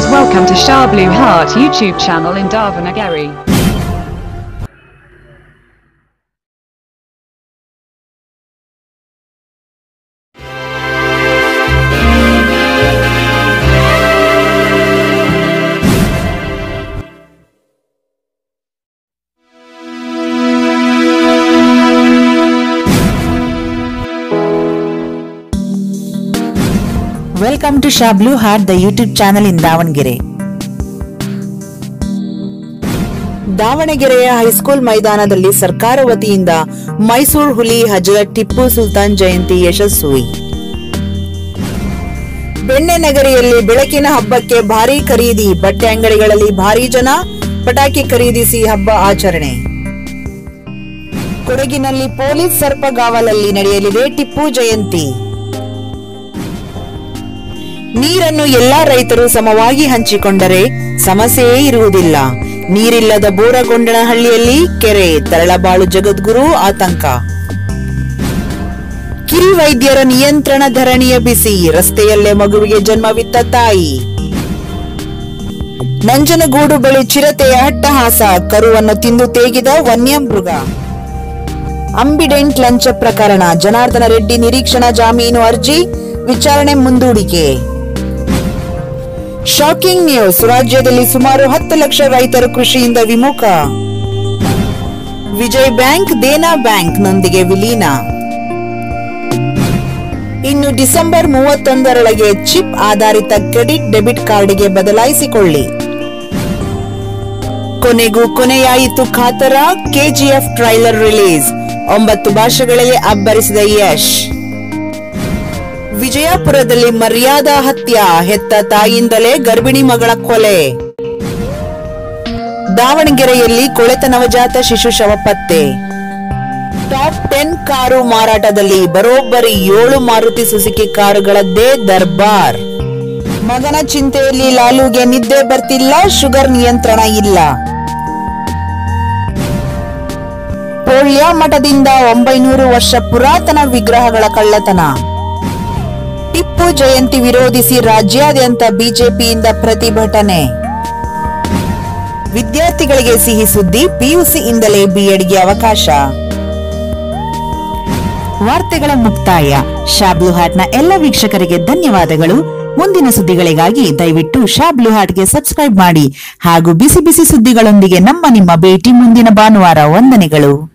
and welcome to Shah Blue Heart YouTube channel in Davanagari. Welcome to Shablu hot the YouTube channel in Davanagere ದಾವಣಗೆರೆಯ high school ಮೈದಾನದಲ್ಲಿ ಸರ್ಕಾರ ವತಿಯಿಂದ ಮೈಸೂರು ಹುಲಿ ಹಜರತ್ ಟಿಪ್ಪು ಸುಲ್ತಾನ್ ಜಯಂತಿ ಯಶಸ್ವಿ ಬೆಣ್ಣೆ ನಗರಿಯಲ್ಲಿ ಬೆಳಕಿನ ಹಬ್ಬಕ್ಕೆ ಭಾರೀ ಖರೀದಿ ಬಟ್ಟೆ ಅಂಗಡಿಗಳಲ್ಲಿ ಭಾರೀ ಜನ ಪಟಾಕಿ ಖರೀದಿಸಿ ಹಬ್ಬ ಆಚರಣೆ ಕೊಡಗಿನಲ್ಲಿ ಪೊಲೀಸ್ ಸರ್ಪಗಾವಲಲ್ಲಿ ನಡೆಯಲಿದೆ ಟಿಪ್ಪು ಜಯಂತಿ ನೀರನ್ನು ಎಲ್ಲಾ ರೈತರು ಸಮವಾಗಿ ಹಂಚಿಕೊಂಡರೆ ಸಮಸ್ಯೆಯೇ ಇರುವುದಿಲ್ಲ ನೀರಿಲ್ಲದ ಬೋರಗೊಂಡನಹಳ್ಳಿಯಲ್ಲಿ ಕೆರೆ ತರಳಬಾಳು ಜಗದ್ಗುರು ಆತಂಕ ಕಿರಿವೈದ್ಯರ ನಿಯಂತ್ರಣ ಧರಣಿಯ ಬಿಸಿ ರಸ್ತೆಯಲ್ಲೇ ಮಗುವಿಗೆ ಜನ್ಮವಿತ್ತ ತಾಯಿ ನಂಜನಗೂಡು ಬಳಿ ಚಿರತೆಯ ಅಟ್ಟಹಾಸ ಕರುವನ್ನು ತಿಂದು ತೇಗಿದ ವನ್ಯಮೃಗ ಅಂಬಿಡೆಂಟ್ ಲಂಚ ಪ್ರಕರಣ ಜನಾರ್ದನ ರೆಡ್ಡಿ ನಿರೀಕ್ಷಣಾ ಜಾಮೀನು ಅರ್ಜಿ ವಿಚಾರಣೆ ಮುಂದೂಡಿಕೆ ಶಾಕಿಂಗ್ ನ್ಯೂಸ್ ರಾಜ್ಯದಲ್ಲಿ ಸುಮಾರು ಹತ್ತು ಲಕ್ಷ ರೈತರು ಕೃಷಿಯಿಂದ ವಿಮುಖ ವಿಜಯ್ ಬ್ಯಾಂಕ್ ದೇನಾ ಬ್ಯಾಂಕ್ನೊಂದಿಗೆ ವಿಲೀನ ಇನ್ನು ಡಿಸೆಂಬರ್ ಮೂವತ್ತೊಂದರೊಳಗೆ ಚಿಪ್ ಆಧಾರಿತ ಕ್ರೆಡಿಟ್ ಡೆಬಿಟ್ ಕಾರ್ಡ್ಗೆ ಬದಲಾಯಿಸಿಕೊಳ್ಳಿ ಕೊನೆಗೂ ಕೊನೆಯಾಯಿತು ಖಾತರ ಕೆಜಿಎಫ್ ಟ್ರೈಲರ್ ರಿಲೀಸ್ ಒಂಬತ್ತು ಭಾಷೆಗಳಲ್ಲಿ ಅಬ್ಬರಿಸಿದ ಯಶ್ ವಿಜಯಪುರದಲ್ಲಿ ಮರ್ಯಾದಾ ಹತ್ಯ ಹೆತ್ತ ತಾಯಿಯಿಂದಲೇ ಗರ್ಭಿಣಿ ಮಗಳ ಕೊಲೆ ದಾವಣಗೆರೆಯಲ್ಲಿ ಕೊಳೆತ ನವಜಾತ ಶಿಶು ಶವ ಪತ್ತೆ ಟಾಪ್ ಟೆನ್ ಕಾರು ಮಾರಾಟದಲ್ಲಿ ಬರೋಬ್ಬರಿ ಏಳು ಮಾರುತಿ ಸುಸುಕಿ ಕಾರುಗಳದ್ದೇ ದರ್ಬಾರ್ ಮಗನ ಚಿಂತೆಯಲ್ಲಿ ಲಾಲುಗೆ ನಿದ್ದೆ ಬರ್ತಿಲ್ಲ ಶುಗರ್ ನಿಯಂತ್ರಣ ಇಲ್ಲ ಪೋಳ್ಯ ಮಠದಿಂದ ಒಂಬೈನೂರು ವರ್ಷ ಪುರಾತನ ವಿಗ್ರಹಗಳ ಕಳ್ಳತನ ಟಿಪ್ಪು ಜಯಂತಿ ವಿರೋಧಿಸಿ ರಾಜ್ಯಾದ್ಯಂತ ಬಿಜೆಪಿಯಿಂದ ಪ್ರತಿಭಟನೆ ವಿದ್ಯಾರ್ಥಿಗಳಿಗೆ ಸಿಹಿ ಸುದ್ದಿ ಪಿಯುಸಿಯಿಂದಲೇ ಬಿಎಡ್ಗೆ ಅವಕಾಶ ವಾರ್ತೆಗಳ ಮುಕ್ತಾಯ ಶಾಬ್ಲು ಹಾಟ್ನ ಎಲ್ಲ ವೀಕ್ಷಕರಿಗೆ ಧನ್ಯವಾದಗಳು ಮುಂದಿನ ಸುದ್ದಿಗಳಿಗಾಗಿ ದಯವಿಟ್ಟು ಶಾಬ್ಲು ಹಾಟ್ಗೆ ಸಬ್ಸ್ಕ್ರೈಬ್ ಮಾಡಿ ಹಾಗೂ ಬಿಸಿ ಬಿಸಿ ಸುದ್ದಿಗಳೊಂದಿಗೆ ನಮ್ಮ ನಿಮ್ಮ ಭೇಟಿ ಮುಂದಿನ ಭಾನುವಾರ ವಂದನೆಗಳು